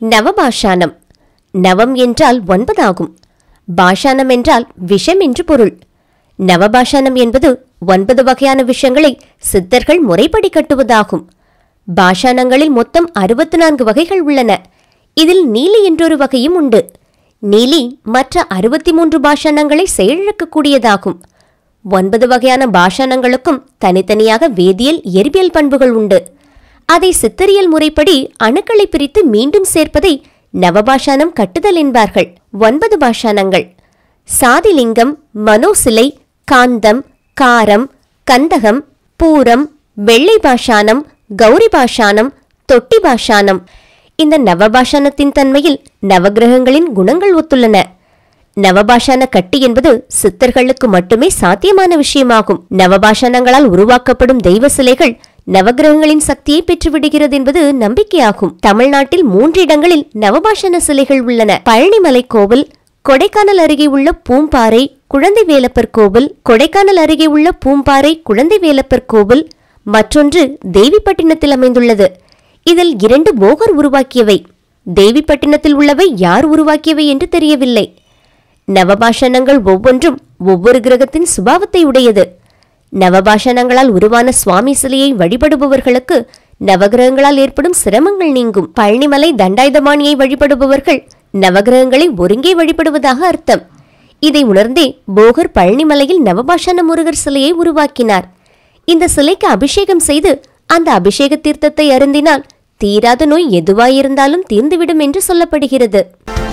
நவபாஷானம் நவம் என்றால் ஒன்பதாகும் பாஷானம் என்றால் விஷம் என்று பொருள் நவபாஷானம் என்பது ஒன்பது வகையான விஷயங்களை சித்தர்கள் முறைப்படி கட்டுவதாகும் பாஷானங்களில் மொத்தம் அறுபத்து நான்கு வகைகள் உள்ளன இதில் நீலி என்றொரு வகையும் உண்டு நீலி மற்ற அறுபத்தி மூன்று பாஷானங்களை செயலிழக்கக்கூடியதாகும் ஒன்பது வகையான பாஷானங்களுக்கும் தனித்தனியாக வேதியியல் இயற்பியல் பண்புகள் உண்டு அதை சித்தரியல் முறைப்படி அணுக்களை பிரித்து மீண்டும் சேர்ப்பதை நவபாஷானம் கட்டுதல் என்பார்கள் ஒன்பது பாஷானங்கள் சாதிலிங்கம் மனோசிலை காந்தம் காரம் கந்தகம் பூரம் வெள்ளை பாஷானம் கௌரி பாஷானம் தொட்டி பாஷானம் இந்த நவபாஷானத்தின் தன்மையில் நவக்கிரகங்களின் குணங்கள் ஒத்துள்ளன நவபாஷான கட்டி என்பது சித்தர்களுக்கு மட்டுமே சாத்தியமான விஷயமாகும் நவபாஷானங்களால் உருவாக்கப்படும் தெய்வ சிலைகள் நவக்கிரகங்களின் சக்தியை பெற்றுவிடுகிறது என்பது நம்பிக்கையாகும் தமிழ்நாட்டில் மூன்று இடங்களில் நவபாஷான சிலைகள் உள்ளன பழனிமலை கோவில் கொடைக்கானல் அருகே உள்ள பூம்பாறை குழந்தை வேலப்பர் கோவில் கொடைக்கானல் அருகே உள்ள பூம்பாறை குழந்தை வேலப்பர் கோவில் மற்றொன்று தேவிப்பட்டினத்தில் அமைந்துள்ளது இதில் இரண்டு போகர் உருவாக்கியவை தேவிப்பட்டினத்தில் உள்ளவை யார் உருவாக்கியவை என்று தெரியவில்லை நவபாஷணங்கள் ஒவ்வொன்றும் ஒவ்வொரு கிரகத்தின் சுபாவத்தை உடையது நவபாஷணங்களால் உருவான சுவாமி சிலையை வழிபடுபவர்களுக்கு நவகிரகங்களால் ஏற்படும் சிரமங்கள் நீங்கும் பழனிமலை தண்டாயுதபாணியை வழிபடுபவர்கள் நவகிரகங்களை ஒருங்கே வழிபடுவதாக அர்த்தம் இதை உணர்ந்தே போகர் பழனிமலையில் நவபாஷான முருகர் சிலையை உருவாக்கினார் இந்த சிலைக்கு அபிஷேகம் செய்து அந்த அபிஷேக தீர்த்தத்தை அருந்தினால் தீராத நோய் எதுவாயிருந்தாலும் தீர்ந்துவிடும் என்று சொல்லப்படுகிறது